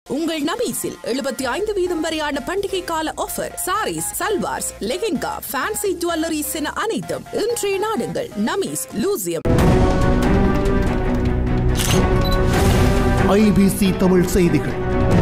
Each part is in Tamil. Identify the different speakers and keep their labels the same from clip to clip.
Speaker 1: உங்கள் நமீஸில் எழுபத்தி ஐந்து வீதம் வரையான பண்டிகை கால offer saris salwars lehenga fancy jewelleries என அனைத்தும் இன்றைய நாடுங்கள் நமீஸ் லூசியம்
Speaker 2: ஐபிசி தமிழ் செய்திகள்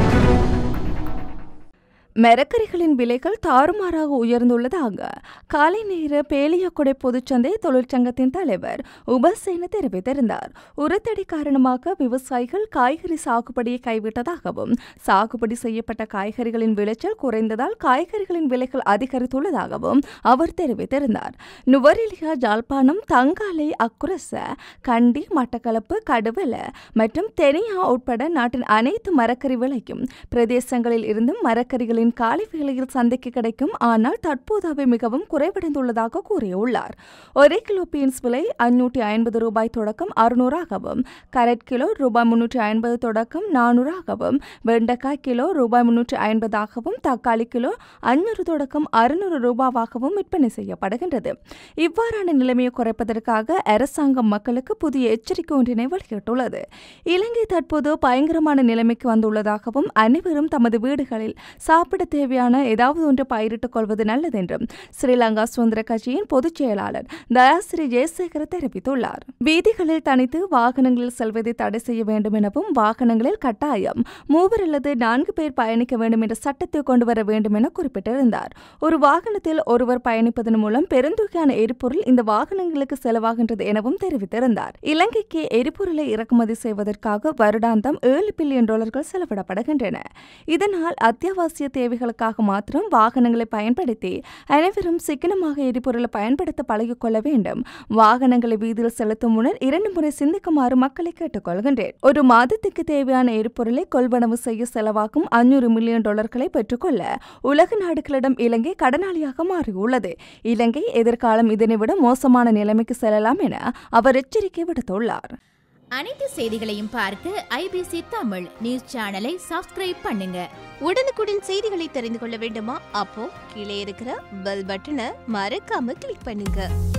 Speaker 3: மரக்கறிகளின் விலைகள் தாறுமாறாக உயர்ந்துள்ளதாக காலை நேர பேலியக்குடை பொதுச்சந்தை தொழிற்சங்கத்தின் தலைவர் உபசேன தெரிவித்திருந்தார் உரத்தடி காரணமாக விவசாயிகள் காய்கறி சாகுபடியை கைவிட்டதாகவும் சாகுபடி செய்யப்பட்ட காய்கறிகளின் விளைச்சல் குறைந்ததால் காய்கறிகளின் விலைகள் அதிகரித்துள்ளதாகவும் அவர் தெரிவித்திருந்தார் நுவரெலியா ஜாழ்ப்பாணம் தங்காலை அக்குரச கண்டி மட்டக்களப்பு கடுவல மற்றும் தெனியா உட்பட நாட்டின் அனைத்து மரக்கறி விலையும் பிரதேசங்களில் இருந்தும் மரக்கறிகளின் காலை வேளையில் சந்தைக்கு கிடைக்கும் ஆனால் தற்போது அவை மிகவும் குறைவடைந்துள்ளதாக கூறியுள்ளார் ஒரே கிலோ பீன்ஸ் விலை ஐநூற்றி ஐம்பது ரூபாய் தொடக்கம் அறுநூறாகவும் கரட் கிலோ ரூபாய் முன்னூற்றி ஐம்பது தொடக்கம் நானூறாகவும் வெண்டைக்காய் கிலோ ரூபாய் முன்னூற்றி ஐம்பதாகவும் தக்காளி கிலோ அஞ்சூறு தொடக்கம் அறுநூறு ரூபாவாகவும் விற்பனை செய்யப்படுகின்றது இவ்வாறான நிலைமையை குறைப்பதற்காக அரசாங்கம் மக்களுக்கு புதிய எச்சரிக்கை ஒன்றினை வெளியிட்டுள்ளது இலங்கை தற்போது பயங்கரமான நிலைமைக்கு வந்துள்ளதாகவும் அனைவரும் தமது வீடுகளில் சாப்பிட தேவையான ஏதாவது ஒன்று பயிரிட்டுக் கொள்வது நல்லது என்றும் ஸ்ரீலங்கா சுதந்திர கட்சியின் பொதுச் செயலாளர் தயாசிரி ஜெயசேகர தெரிவித்துள்ளார் வீதிகளில் தனித்து வாகனங்களில் செல்வதை தடை செய்ய வேண்டும் எனவும் வாகனங்களில் கட்டாயம் மூவர் அல்லது நான்கு பேர் பயணிக்க வேண்டும் என்ற சட்டத்தை கொண்டு வர வேண்டும் என குறிப்பிட்டிருந்தார் ஒரு வாகனத்தில் ஒருவர் பயணிப்பதன் மூலம் பெருந்தொகையான எரிபொருள் இந்த வாகனங்களுக்கு செலவாகின்றது எனவும் தெரிவித்திருந்தார் இலங்கைக்கு எரிபொருளை இறக்குமதி செய்வதற்காக வருடாந்தம் ஏழு பில்லியன் டாலர்கள் செலவிடப்படுகின்றன இதனால் அத்தியாவசிய தேவைகளுக்காக மாத்திரம் வாகனங்களை பயன்படுத்தி அனைவரும் சிக்கனமாக எரிபொருளை பயன்படுத்த பழகிக் கொள்ள வேண்டும் வாகனங்களை வீதியில் செலுத்தும் முன்னர் இரண்டு முறை சிந்திக்குமாறு மக்களை கேட்டுக்கொள்கின்றேன் ஒரு மாதத்துக்கு தேவையான எரிபொருளை கொள்வனவு செய்ய செலவாகும் அஞ்சூறு மில்லியன் டாலர்களை பெற்றுக்கொள்ள உலக நாடுகளிடம் இலங்கை கடனாளியாக மாறியுள்ளது இலங்கை எதிர்காலம் இதனை விட மோசமான நிலைமைக்கு செல்லலாம் என அவர் எச்சரிக்கை விடுத்துள்ளார்
Speaker 4: அனைத்து செய்திகளையும் பார்க்க ஐபிசி தமிழ் நியூஸ் சேனலை சப்ஸ்கிரைப் பண்ணுங்க
Speaker 5: உடனுக்குடன் செய்திகளை தெரிந்து கொள்ள வேண்டுமா அப்போ கீழே இருக்கிற பெல் பட்டனை மறக்காம கிளிக் பண்ணுங்க